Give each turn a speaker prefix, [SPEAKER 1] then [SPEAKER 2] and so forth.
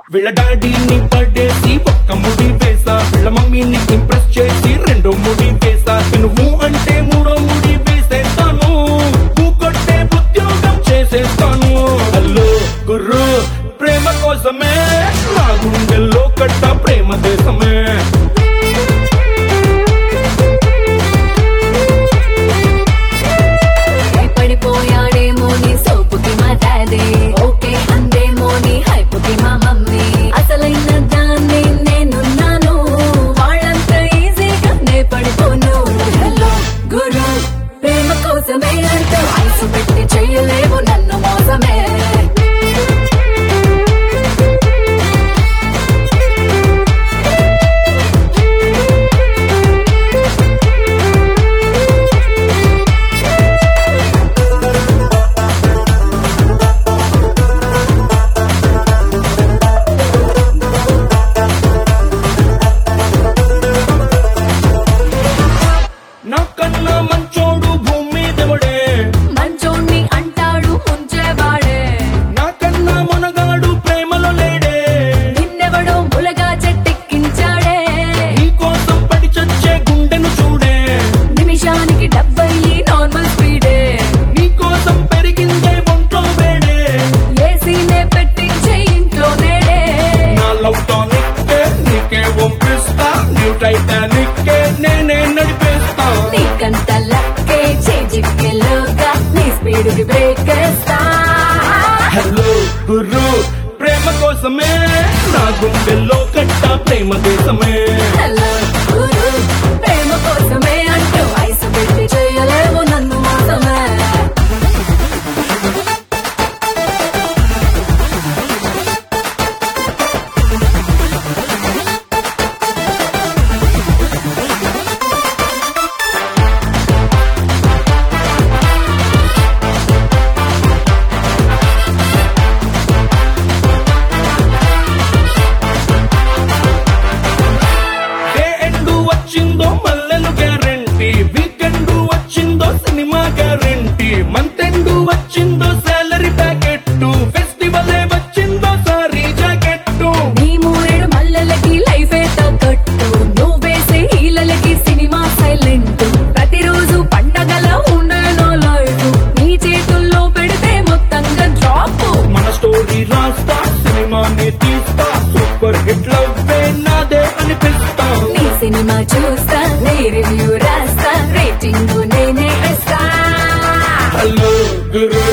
[SPEAKER 1] వీళ్ళ డాడీని పడేసి ఒక్క ముడి వేసా వీళ్ళ మమ్మీని ఇంప్రెస్ చేసి రెండో ముడి వేసా నువ్వు అంటే మూడో ముడి వేసేస్తాను నువ్వు కొట్టే ఉద్యోగం చేసేస్తాను హలో గుర్రు ప్రేమ కోసమే నా గుండెల్లో కట్ట ప్రేమ దేశమే
[SPEAKER 2] పడిపోయాడేమో నీ సోపుకి మా డాడీ ఓకే అందేమో నీ హైపుకి మా మమ్మీ అసలైన దాన్ని నేనున్నాను వాళ్ళంత ఈజీగా నే పడిపోను హలో గురు ప్రేమ కోసమే అంటూ ఐసు పెట్టి చెయ్యలేవు నన్ను మోసమే
[SPEAKER 1] నాకన్నా మంచోడు భూమి దేవుడే
[SPEAKER 2] మంచోణ్ణి అంటాడు ముంచేవాడే
[SPEAKER 1] నాకన్నా మునగాడు ప్రేమలో లేడే
[SPEAKER 2] నిన్నెవడో ములగా చెట్టెక్కించాడే
[SPEAKER 1] నీ కోసం పడి చచ్చే గుండెను చూడే
[SPEAKER 2] నిమిషానికి డెబ్బై నార్మల్ స్పీడే
[SPEAKER 1] నీ కోసం పెరిగిందే ఒంట్లో వేడే
[SPEAKER 2] ఏసీనే పెట్టించే ఇంట్లో నేడే
[SPEAKER 1] నా లవ్ టానిక్ నీకే ఒప్పిస్తా న్యూ టైటానిక్ నేనే నడిపేస్తా
[SPEAKER 2] నీకంత లక్కే చేజిక్కెలోగా నీ స్పీడ్ బ్రేక్ వేస్తా
[SPEAKER 1] హలో గుర్రు ప్రేమ కోసమే నా గుండెల్లో కట్ట ప్రేమ దేశమే
[SPEAKER 2] హలో గురు ప్రేమ కోసమే అంటూ ఐసు పెట్టి చేయలేవు నన్ను మోసమే
[SPEAKER 1] డే ఎండు వచ్చిందో మల్లెలు గ్యారంటీ వీకెండ్ వచ్చిందో సినిమా గ్యారంటీ మంత్ ఎండు వచ్చిందో సాలరీ ప్యాకెట్ ఫెస్టివల్ వచ్చిందో సారీ జాకెట్
[SPEAKER 2] నీ మూరేడు మల్లెలకి లైఫే తగ్గట్టు నువ్వేసే హీలలకి సినిమా సైలెంట్ ప్రతిరోజు పండగల ఉండేనో లైఫ్ నీ చేతుల్లో పెడితే మొత్తంగా డ్రాప్
[SPEAKER 1] మన స్టోరీ రాస్తా సినిమాని తీస్తా సూపర్ హిట్ లవ్వే నాదే అనిపిస్తా
[SPEAKER 2] నీ సినిమా చూస్తా నీ రివ్యూ రాస్తా రేటింగ్ నేనే ఇస్తా
[SPEAKER 1] హలో గురు